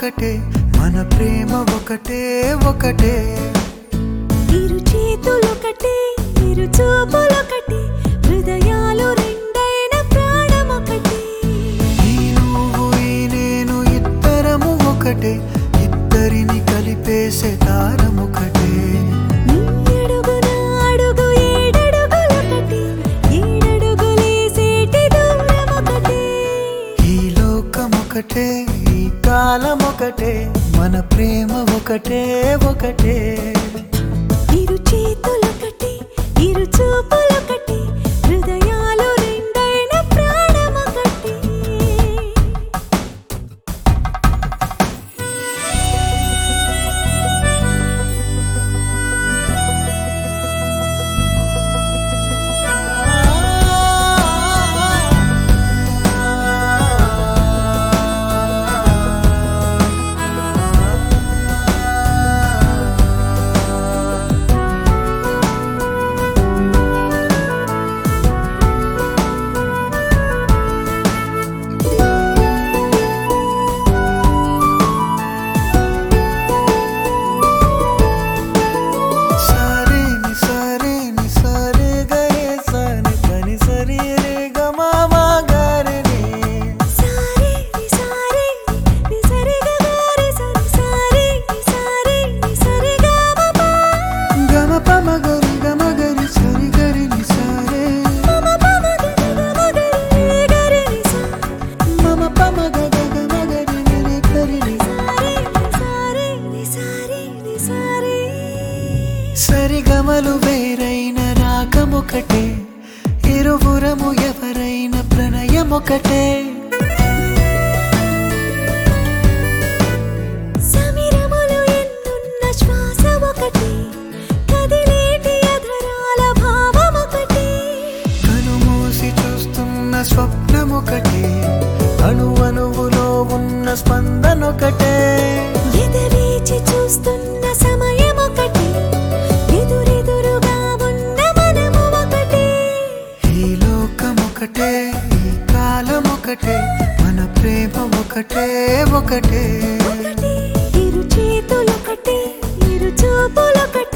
ఒకటే మన ప్రేమ ఒకటే ఒకటే ఇరు చేతులొకటే ఇరు చూపులొకటే హృదయాలు రెండైన ప్రాణమొకటే ఈ నువ్వు ఈ నేను ఇద్దరము ఒకటే ఇద్దరిని కలిపేసే దారం ఒకటే నీ అడుగున అడుగు ఏడడుగులొకటే ఏడడుగులేసేటి దూరమొకటే ఈ లోకం ఒకటే ఈ కాలం ఒకటే మన ప్రేమ ఒకటే ఒకటే ఇరు చేతులొకటే ఇరు చూపులొకటే హృదయాలు రెండైన ప్రాణమొకటే సరే ని సరే ని సరే గరే సని పని సరి రే గ మామా గరే ని సారే ని సారే ని సరి గ గారే సరి సారే ని సారే ని సరి గ మ ప గమ పమ గరి గమ గరి సరి గరి ని సరే మ ప మ గ గ మ గ రి గరి ని సా మమ పమ గ గ గమ గరి ని రి గరి ని సారే ని సారే ని సారే ని సారే సరి గమలు వేరైన రాగమొకటే ఇరువురము ఎవరైన ప్రణయమొకటే సమిరములు ఎన్నున్న శ్వాస ఒకటి కదిలేటి అధరాల భావం ఒకటి కనుమూసి చూస్తున్న స్వప్నమొకటే అణు అణువులో ఉన్న స్పందనొకటే ఎదవేచి చూస్తున్న సమయం ఒకటి ఎదురెదురుగా ఉన్న మనము ఒకటి ఈ లోకం ఒకటే ఈ కాలం ఒకటే మన ప్రేమ ఒకటే ఒకటే ఒకటి ఇరు చేతులొకటి ఇరు చూపులొకటి